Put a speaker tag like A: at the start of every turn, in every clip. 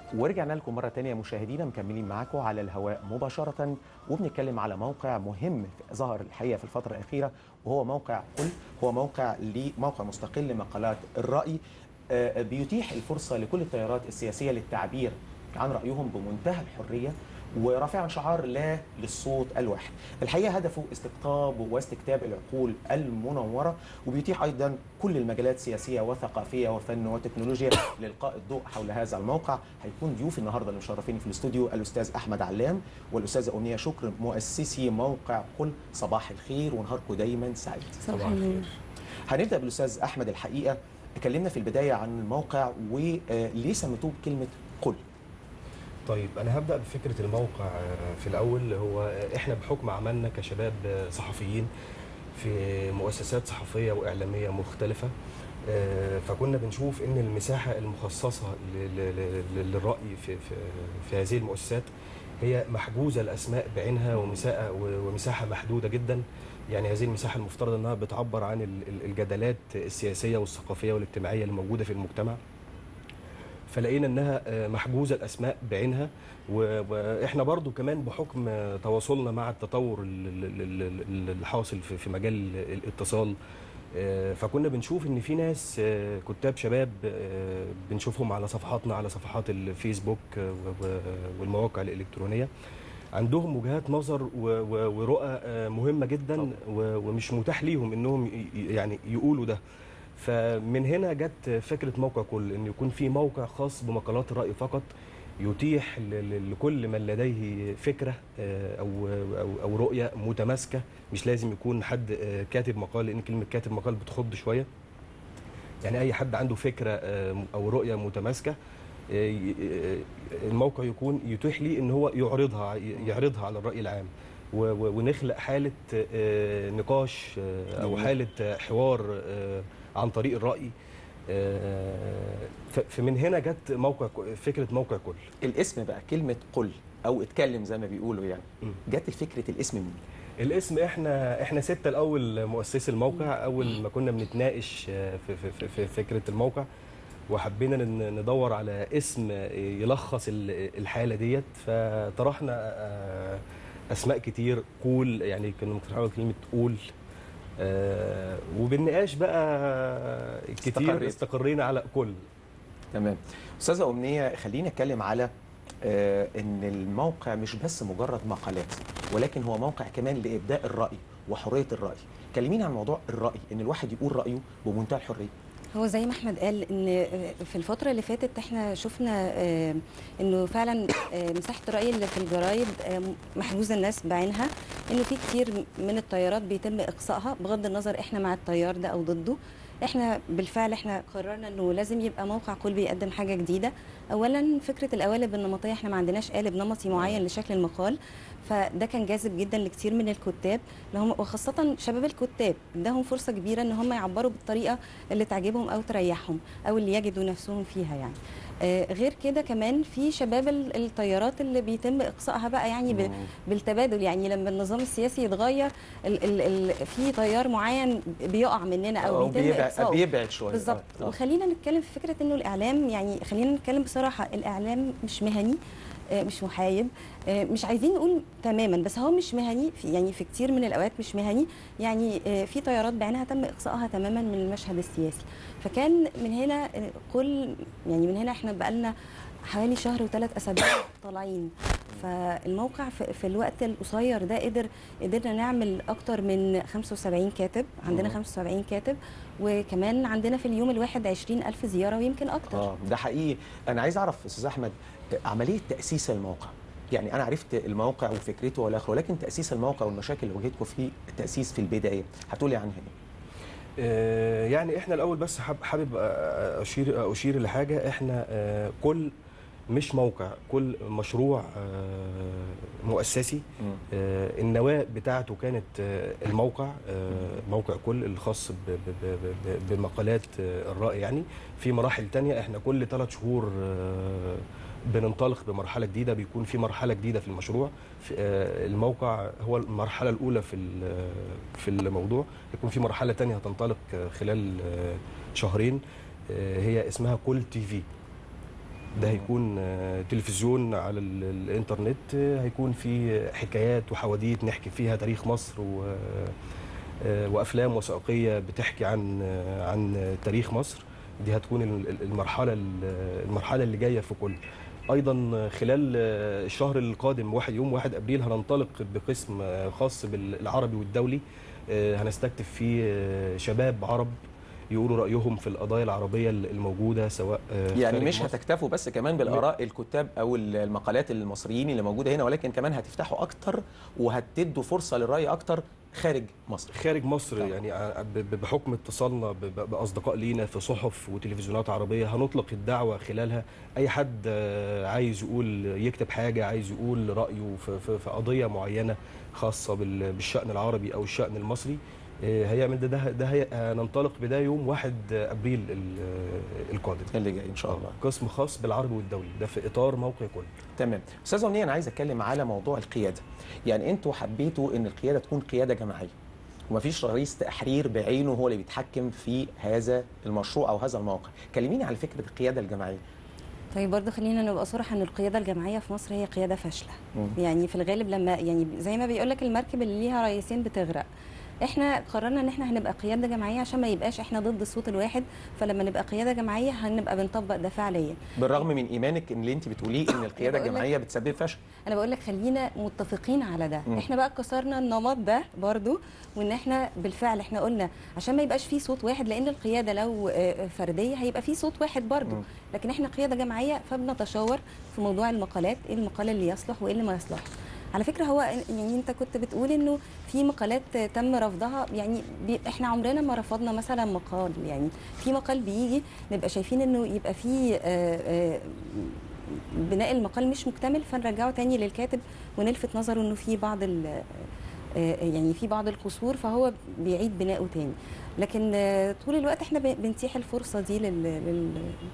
A: ورجعنا لكم مرة تانية مشاهدينا مكملين معاكم على الهواء مباشرة وبنتكلم على موقع مهم ظهر الحقيقة في الفترة الأخيرة وهو موقع قل هو موقع موقع مستقل لمقالات الرأي آه، بيتيح الفرصة لكل التيارات السياسية للتعبير عن رأيهم بمنتهى الحرية ورافعا شعار لا للصوت الواحد الحقيقة هدفه استقطاب واستكتاب العقول المنورة وبيتيح أيضا كل المجالات السياسية وثقافية وفن وتكنولوجيا لإلقاء الضوء حول هذا الموقع هيكون ضيوف النهاردة اللي مشرفين في الاستوديو الأستاذ أحمد علام والأستاذة أمنية شكر مؤسسي موقع قل صباح الخير ونهاركم دايما سعيد
B: صباح النور
A: هنبدأ بالأستاذ أحمد الحقيقة اتكلمنا في البداية عن الموقع وليه سميتوه بكلمة قل
C: طيب انا هبدا بفكره الموقع آه، في الاول هو آه، احنا بحكم عملنا كشباب آه، صحفيين في مؤسسات صحفيه واعلاميه مختلفه آه، فكنا بنشوف ان المساحه المخصصه ل- ل- ل- للراي في في في هذه المؤسسات هي محجوزه الاسماء بعينها ومساحه ومساحه محدوده جدا يعني هذه المساحه المفترض انها بتعبر عن ال- ال- الجدالات السياسيه والثقافيه والاجتماعيه اللي موجوده في المجتمع فلقينا انها آه، محجوزه الاسماء بعينها و- واحنا برضو كمان بحكم آه، تواصلنا مع التطور ال- ال- ال- ال- الحاصل في في مجال الاتصال آه، فكنا بنشوف ان في ناس آه، كتاب شباب آه، بنشوفهم على صفحاتنا على صفحات الفيسبوك آه، و- و- والمواقع الالكترونيه عندهم وجهات نظر و- و- ورؤى آه، مهمه جدا
A: طبعا.
C: و- ومش متاح ليهم انهم ي- ي- يعني يقولوا ده فمن هنا جت فكره موقع كل ان يكون في موقع خاص بمقالات الراي فقط يتيح ل- ل- لكل من لديه فكره آه، او او او رؤيه متماسكه مش لازم يكون حد آه، كاتب مقال لان كلمه كاتب مقال بتخض شويه يعني اي حد عنده فكره آه، او رؤيه متماسكه آه، ي- آه، الموقع يكون يتيح لي ان هو يعرضها يعرضها على الراي العام و- و- ونخلق حاله آه، نقاش آه، او
A: جميل.
C: حاله آه، حوار آه، عن طريق الراي آه، ف- فمن هنا جت موقع ك- فكره موقع كل
A: الاسم بقى كلمة قل أو اتكلم زي ما بيقولوا يعني
C: مم.
A: جت فكرة الاسم منين؟
C: الاسم احنا احنا ستة الاول مؤسسي الموقع اول ما كنا بنتناقش آه، في, في, في, في فكره الموقع وحبينا ن- ندور على اسم يلخص ال- الحاله ديت فطرحنا آه، اسماء كتير قول يعني كنا مقترحين على كلمه قول آه، وبالنقاش بقى كتير
A: استقريت.
C: استقرينا على كل
A: تمام استاذه امنيه خلينا نتكلم على آه، ان الموقع مش بس مجرد مقالات ولكن هو موقع كمان لابداء الراي وحريه الراي كلمينا عن موضوع الراي ان الواحد يقول رايه بمنتهى الحريه
B: هو زي ما احمد قال ان في الفتره اللي فاتت احنا شفنا آه، انه فعلا آه، مساحه الراي اللي في الجرايد آه، محجوزه الناس بعينها انه في كتير من التيارات بيتم اقصائها بغض النظر احنا مع التيار ده او ضده احنا بالفعل احنا قررنا انه لازم يبقى موقع كل بيقدم حاجه جديده اولا فكره القوالب النمطيه احنا ما عندناش قالب نمطي معين لشكل المقال فده كان جاذب جدا لكتير من الكتاب اللي هم وخاصه شباب الكتاب اداهم فرصه كبيره ان هم يعبروا بالطريقه اللي تعجبهم او تريحهم او اللي يجدوا نفسهم فيها يعني آه، غير كده كمان في شباب ال- التيارات اللي بيتم اقصائها بقى يعني ب- بالتبادل يعني لما النظام السياسي يتغير ال ال ال في تيار معين بيقع مننا او,
A: أو
B: بيتم
A: بيبعد,
B: اقصائه
A: بيبعد شويه
B: بالظبط
A: آه، آه.
B: وخلينا نتكلم في فكره انه الاعلام يعني خلينا نتكلم بصراحه الاعلام مش مهني آه، مش محايد آه، مش عايزين نقول تماما بس هو مش مهني في يعني في كتير من الاوقات مش مهني يعني آه، في تيارات بعينها تم اقصائها تماما من المشهد السياسي فكان من هنا آه، كل يعني من هنا احنا بقالنا حوالي شهر وثلاث اسابيع طالعين فالموقع في, في الوقت القصير ده قدر قدرنا نعمل اكتر من 75 كاتب عندنا
A: مم.
B: 75 كاتب وكمان عندنا في اليوم الواحد 20 ألف زيارة ويمكن أكتر
A: اه ده حقيقي انا عايز اعرف استاذ احمد آه، عمليه تاسيس الموقع يعني انا عرفت الموقع وفكرته والى اخره ولكن تاسيس الموقع والمشاكل اللي واجهتكم في التاسيس في البدايه هتقولي عنها ايه؟
C: آه، يعني احنا الاول بس حاب- حابب آه، اشير اشير لحاجه احنا آه، كل مش موقع كل مشروع آه، مؤسسي آه، النواه بتاعته كانت آه، الموقع آه، موقع كل الخاص ب- ب- ب- ب- بمقالات آه، الرأي يعني في مراحل تانية احنا كل ثلاث شهور آه، بننطلق بمرحلة جديدة بيكون في مرحلة جديدة في المشروع في آه، الموقع هو المرحلة الأولى في ال- في الموضوع يكون في مرحلة تانية هتنطلق آه، خلال آه، شهرين آه، هي اسمها كل تي في ده هيكون آه، تلفزيون على ال- الانترنت آه، هيكون في حكايات وحواديت نحكي فيها تاريخ مصر و آه، وافلام وثائقيه بتحكي عن آه، عن تاريخ مصر دي هتكون ال- ال- المرحله ال- المرحله اللي جايه في كل ايضا خلال آه، الشهر القادم واحد يوم 1 ابريل هننطلق بقسم آه، خاص بالعربي والدولي آه، هنستكتف فيه آه، شباب عرب يقولوا رايهم في القضايا العربيه الموجوده سواء آه،
A: يعني
C: خارج
A: مش
C: مصر.
A: هتكتفوا بس كمان بالاراء الكتاب او المقالات المصريين اللي موجوده هنا ولكن كمان هتفتحوا اكتر وهتدوا فرصه للراي اكتر خارج مصر
C: خارج مصر
A: طبعا.
C: يعني ع- ب- ب- بحكم اتصالنا ب- ب- باصدقاء لينا في صحف وتلفزيونات عربيه هنطلق الدعوه خلالها اي حد آه، عايز يقول يكتب حاجه عايز يقول رايه في, في, في قضيه معينه خاصه بال- بالشان العربي او الشان المصري آه، هيعمل ده ده, ده هي- هننطلق بده يوم 1 ابريل ال- آه، القادم
A: اللي جاي ان شاء الله
C: قسم خاص بالعربي والدولي ده في اطار موقع كل
A: تمام استاذه امنيه انا عايز اتكلم على موضوع القياده يعني انتوا حبيتوا ان القياده تكون قياده جماعيه ومفيش رئيس تحرير بعينه هو اللي بيتحكم في هذا المشروع او هذا الموقع كلميني على فكره القياده الجماعيه
B: طيب برضه خلينا نبقى صراحة ان القيادة الجماعية في مصر هي قيادة فاشلة
A: مم.
B: يعني في الغالب لما يعني زي ما بيقول لك المركب اللي ليها رئيسين بتغرق احنا قررنا ان احنا هنبقى قياده جماعيه عشان ما يبقاش احنا ضد الصوت الواحد فلما نبقى قياده جماعيه هنبقى بنطبق ده فعليا
A: بالرغم من ايمانك ان اللي انت بتقوليه ان القياده
B: بقول لك-
A: الجماعيه بتسبب فشل
B: انا بقول لك خلينا متفقين على ده
A: مم.
B: احنا بقى كسرنا النمط ده برضو وان احنا بالفعل احنا قلنا عشان ما يبقاش فيه صوت واحد لان القياده لو آه، فرديه هيبقى فيه صوت واحد برضو
A: مم.
B: لكن احنا قياده جماعيه فبنتشاور في موضوع المقالات ايه المقال اللي يصلح وايه اللي ما يصلحش على فكره هو يعني انت كنت بتقول انه في مقالات تم رفضها يعني بي احنا عمرنا ما رفضنا مثلا مقال يعني في مقال بيجي نبقى شايفين انه يبقى فيه آه، آه، بناء المقال مش مكتمل فنرجعه تاني للكاتب ونلفت نظره انه في بعض ال- آه، يعني في بعض القصور فهو بيعيد بناؤه تاني لكن آه، طول الوقت احنا ب- بنتيح الفرصه دي لل, لل...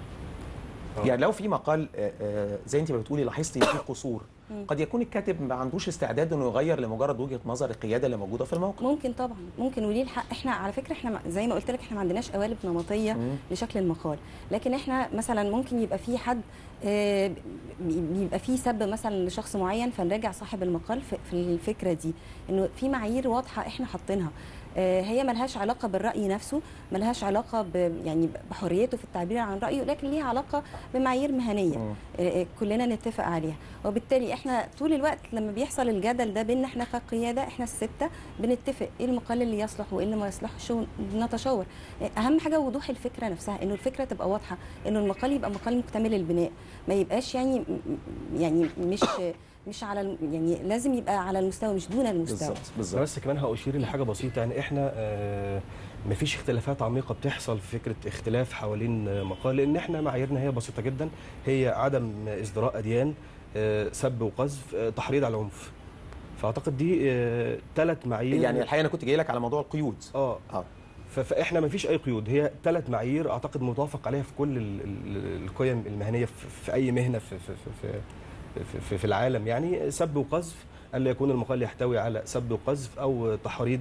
C: آه.
A: يعني لو في مقال آه، آه، زي انت ما بتقولي لاحظتي ان في قصور
B: مم.
A: قد يكون الكاتب ما عندوش استعداد انه يغير لمجرد وجهه نظر القياده اللي موجوده في الموقع
B: ممكن طبعا ممكن وليه الحق احنا على فكره احنا ما- زي ما قلت لك احنا ما عندناش قوالب نمطيه
A: مم.
B: لشكل المقال لكن احنا مثلا ممكن يبقى في حد آه، بي- بيبقى في سب مثلا لشخص معين فنراجع صاحب المقال في في الفكره دي انه في معايير واضحه احنا حاطينها آه، هي ملهاش علاقه بالراي نفسه ملهاش علاقه ب يعني بحريته في التعبير عن رايه لكن ليها علاقه بمعايير مهنيه
A: مم.
B: آه، آه، كلنا نتفق عليها وبالتالي احنا طول الوقت لما بيحصل الجدل ده بيننا احنا كقياده احنا السته بنتفق ايه المقال اللي يصلح وايه اللي ما يصلحش ونتشاور آه، اهم حاجه وضوح الفكره نفسها انه الفكره تبقى واضحه انه المقال يبقى مقال مكتمل البناء ما يبقاش يعني يعني مش مش على الم- يعني لازم يبقى على المستوى مش دون المستوى
A: بالظبط
C: انا
A: بالظبط
C: بس كمان هاشير لحاجه بسيطه يعني احنا آه، مفيش اختلافات عميقه بتحصل في فكره اختلاف حوالين آه، مقال لان احنا معاييرنا هي بسيطه جدا هي عدم ازدراء اديان آه، سب وقذف آه، تحريض على العنف فاعتقد دي ثلاث معايير
A: يعني الحقيقه انا كنت جاي لك على موضوع القيود
C: اه
A: اه
C: ف- فاحنا ما فيش اي قيود هي ثلاث معايير اعتقد متوافق عليها في كل ال- ال- القيم المهنيه في, في اي مهنه في في في, في, في, في العالم يعني سب وقذف الا يكون المقال يحتوي على سب وقذف او تحريض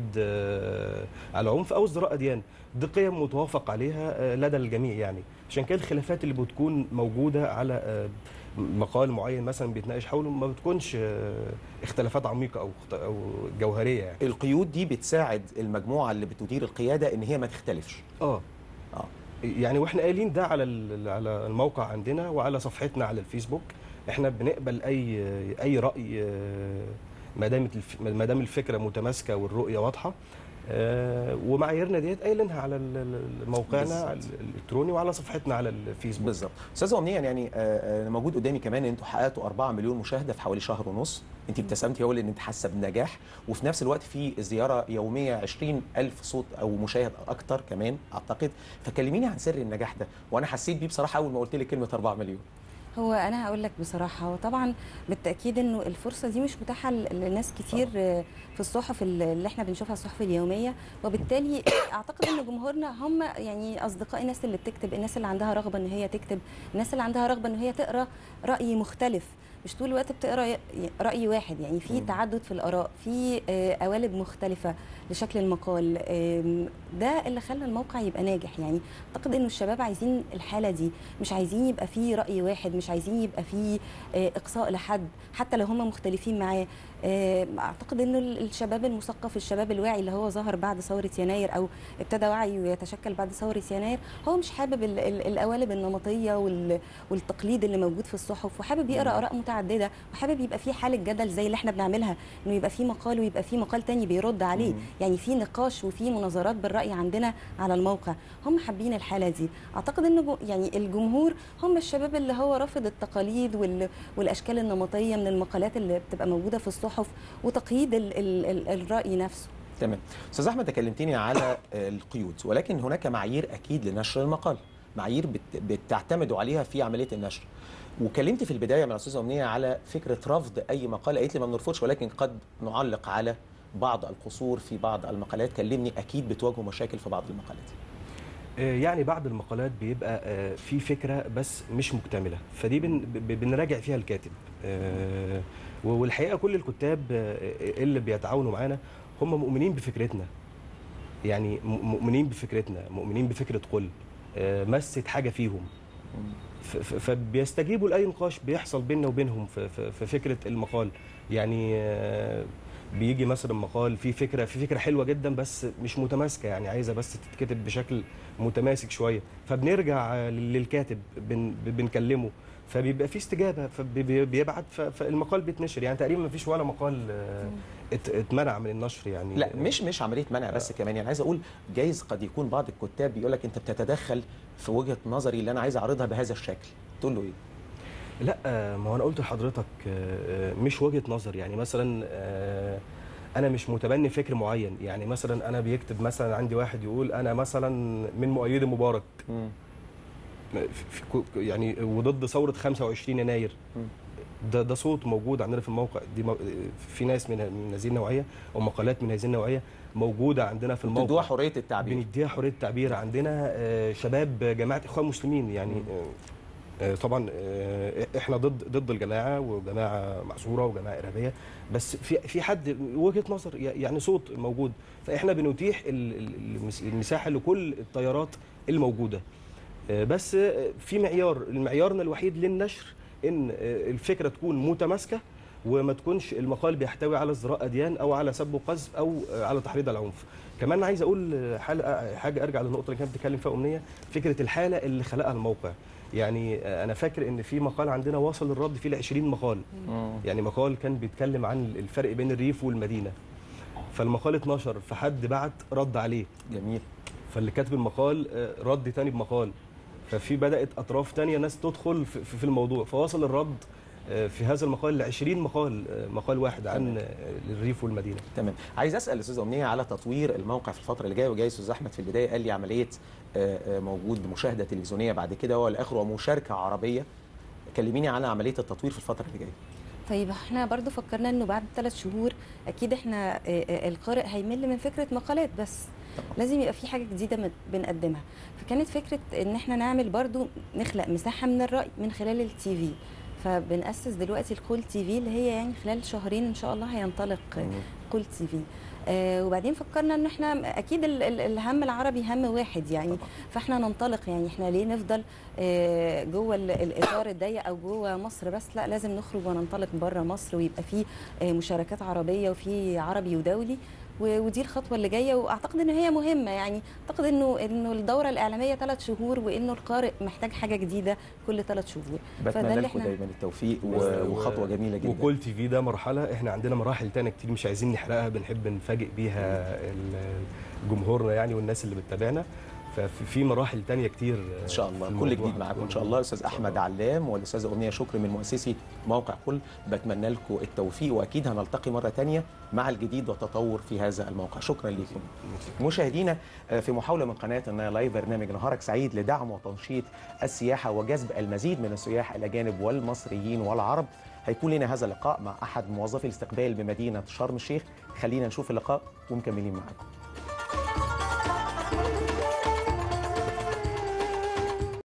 C: آه، على عنف او ازدراء اديان دي قيم متوافق عليها آه، لدى الجميع يعني عشان كده الخلافات اللي بتكون موجوده على آه، مقال معين مثلا بيتناقش حوله ما بتكونش آه، اختلافات عميقه او اخت- او جوهريه يعني
A: القيود دي بتساعد المجموعه اللي بتدير القياده ان هي ما تختلفش
C: اه
A: اه
C: يعني واحنا قايلين ده على ال- على الموقع عندنا وعلى صفحتنا على الفيسبوك احنا بنقبل اي اي راي آه، ما دام الف- ما دام الفكره متماسكه والرؤيه واضحه آه، ومعاييرنا ديت قايلينها على ال- ال- موقعنا على
A: بالظبط.
C: الالكتروني وعلى صفحتنا على الفيسبوك
A: بالظبط استاذه امنيه يعني آه، آه، موجود قدامي كمان ان انتوا حققتوا 4 مليون مشاهده في حوالي شهر ونص انت ابتسمتي اقول ان انت حاسه بنجاح وفي نفس الوقت في زياره يوميه 20 الف صوت او مشاهد اكتر كمان اعتقد فكلميني عن سر النجاح ده وانا حسيت بيه بصراحه اول ما قلت لي كلمه 4 مليون
B: هو انا هقول لك بصراحه وطبعا بالتاكيد انه الفرصه دي مش متاحه ل- لناس كتير آه، في الصحف اللي احنا بنشوفها الصحف اليوميه وبالتالي اعتقد ان جمهورنا هم يعني اصدقاء الناس اللي بتكتب الناس اللي عندها رغبه ان هي تكتب الناس اللي عندها رغبه ان هي تقرا راي مختلف مش طول الوقت بتقرا راي واحد يعني في
A: مم.
B: تعدد في الاراء في آه، قوالب مختلفه لشكل المقال آم، ده اللي خلى الموقع يبقى ناجح يعني اعتقد انه الشباب عايزين الحاله دي مش عايزين يبقى فيه راي واحد مش عايزين يبقى فيه آه، اقصاء لحد حتى لو هم مختلفين معاه آه، اعتقد انه ال- الشباب المثقف الشباب الواعي اللي هو ظهر بعد ثوره يناير او ابتدى وعيه يتشكل بعد ثوره يناير هو مش حابب ال- ال- القوالب النمطيه وال- والتقليد اللي موجود في الصحف وحابب يقرا اراء متعدده وحابب يبقى في حاله جدل زي اللي احنا بنعملها انه يبقى في مقال ويبقى في مقال تاني بيرد عليه
A: مم.
B: يعني في نقاش وفي مناظرات بالراي عندنا على الموقع هم حابين الحاله دي اعتقد ان جو- يعني الجمهور هم الشباب اللي هو رافض التقاليد وال- والاشكال النمطيه من المقالات اللي بتبقى موجوده في الصحف وتقييد ال ال ال الراي نفسه
A: تمام استاذ احمد تكلمتني على آه، القيود ولكن هناك معايير اكيد لنشر المقال معايير بت- بتعتمدوا عليها في عمليه النشر وكلمت في البدايه مع الاستاذه امنيه على فكره رفض اي مقال قالت لي ما بنرفضش ولكن قد نعلق على بعض القصور في بعض المقالات كلمني اكيد بتواجهوا مشاكل في بعض المقالات
C: آه، يعني بعض المقالات بيبقى آه، في فكره بس مش مكتمله فدي بن ب- بنراجع فيها الكاتب آه، والحقيقه كل الكتاب آه، اللي بيتعاونوا معانا هم مؤمنين بفكرتنا يعني م- مؤمنين بفكرتنا مؤمنين بفكره قل آه، مست حاجه فيهم ف- ف- فبيستجيبوا لاي نقاش بيحصل بيننا وبينهم في, في, في فكره المقال يعني آه، بيجي مثلا مقال في فكره في فكره حلوه جدا بس مش متماسكه يعني عايزه بس تتكتب بشكل متماسك شويه فبنرجع آه، للكاتب بن بنكلمه فبيبقى في استجابه فبيبعت ف- فالمقال بيتنشر يعني تقريبا ما فيش ولا مقال آه، ات- اتمنع من النشر يعني
A: لا مش مش عمليه منع بس كمان يعني عايز اقول جايز قد يكون بعض الكتاب بيقول لك انت بتتدخل في وجهه نظري اللي انا عايز اعرضها بهذا الشكل تقول له ايه
C: لا آه، ما هو انا قلت لحضرتك آه، آه، مش وجهه نظر يعني مثلا آه، انا مش متبني فكر معين يعني مثلا انا بيكتب مثلا عندي واحد يقول انا مثلا من مؤيدي مبارك
A: مم.
C: في- في- كو- يعني وضد ثوره 25 يناير
A: مم.
C: ده ده صوت موجود عندنا في الموقع دي مو- في ناس من من هذه النوعيه او مقالات من هذه النوعيه موجوده عندنا في الموقع
A: تدوها حريه التعبير
C: بنديها حريه التعبير عندنا آه، شباب جماعه اخوان مسلمين يعني
A: مم.
C: آه، آه، طبعا آه، احنا ضد ضد الجماعه وجماعه معذوره وجماعه ارهابيه بس في في حد وجهه نظر يعني صوت موجود فاحنا بنتيح ال- ال- المس- المساحه لكل التيارات الموجوده آه، بس آه، في معيار معيارنا الوحيد للنشر ان آه، الفكره تكون متماسكه وما تكونش المقال بيحتوي على ازدراء اديان او على سب وقذف او آه، على تحريض على العنف كمان عايز اقول آه، حاجه آه، حاجه ارجع للنقطه اللي كانت بتتكلم فيها امنيه فكره الحاله اللي خلقها الموقع يعني آه، انا فاكر ان في مقال عندنا وصل الرد فيه ل 20 مقال
A: مم.
C: يعني مقال كان بيتكلم عن الفرق بين الريف والمدينه فالمقال اتنشر فحد بعت رد عليه
A: جميل
C: فاللي كاتب المقال آه، رد تاني بمقال ففي بدات اطراف تانية ناس تدخل في, في في الموضوع فوصل الرد آه، في هذا المقال ل 20 مقال آه، مقال واحد عن آه، الريف والمدينه
A: تمام عايز اسال الاستاذه امنيه على تطوير الموقع في الفتره اللي جايه وجاي استاذ احمد في البدايه قال لي عمليه آه، آه، موجود مشاهده تلفزيونيه بعد كده والى اخره ومشاركه عربيه كلميني عن عمليه التطوير في الفتره اللي جايه
B: طيب احنا برضو فكرنا انه بعد ثلاث شهور اكيد احنا آه، آه، القارئ هيمل من فكره مقالات بس
A: طبعا.
B: لازم يبقى في حاجه جديده مت- بنقدمها فكانت فكره ان احنا نعمل برضو نخلق مساحه من الراي من خلال التي في فبنأسس دلوقتي الكول تي في اللي هي يعني خلال شهرين ان شاء الله هينطلق
A: مم.
B: كل تي في آه وبعدين فكرنا ان احنا اكيد ال- ال- الهم العربي هم واحد يعني
A: طبعا.
B: فاحنا ننطلق يعني احنا ليه نفضل آه جوه ال- الاطار الضيق او جوه مصر بس لا لازم نخرج وننطلق بره مصر ويبقى في آه مشاركات عربيه وفي عربي ودولي و- ودي الخطوه اللي جايه واعتقد ان هي مهمه يعني اعتقد انه انه الدوره الاعلاميه ثلاث شهور وانه القارئ محتاج حاجه جديده كل ثلاث شهور
A: بتمنى
B: اللي
A: لكم
B: إحنا-
A: دايما التوفيق و-
C: و-
A: وخطوه جميله جدا
C: وكل تي في ده مرحله احنا عندنا مراحل تانية كتير مش عايزين نحرقها بنحب نفاجئ بيها ال- جمهورنا يعني والناس اللي بتتابعنا ففي في مراحل تانية كتير
A: ان شاء الله
C: في
A: كل
C: الموضوع.
A: جديد معاكم ان شاء الله الاستاذ احمد علام والاستاذه امنيه شكري من مؤسسي موقع كل بتمنى لكم التوفيق واكيد هنلتقي مره تانية مع الجديد والتطور في هذا الموقع شكرا لكم مشاهدينا آه، في محاولة من قناة النايل لايف برنامج نهارك سعيد لدعم وتنشيط السياحة وجذب المزيد من السياح الأجانب والمصريين والعرب هيكون لنا هذا اللقاء مع أحد موظفي الاستقبال بمدينة شرم الشيخ خلينا نشوف اللقاء ومكملين معاكم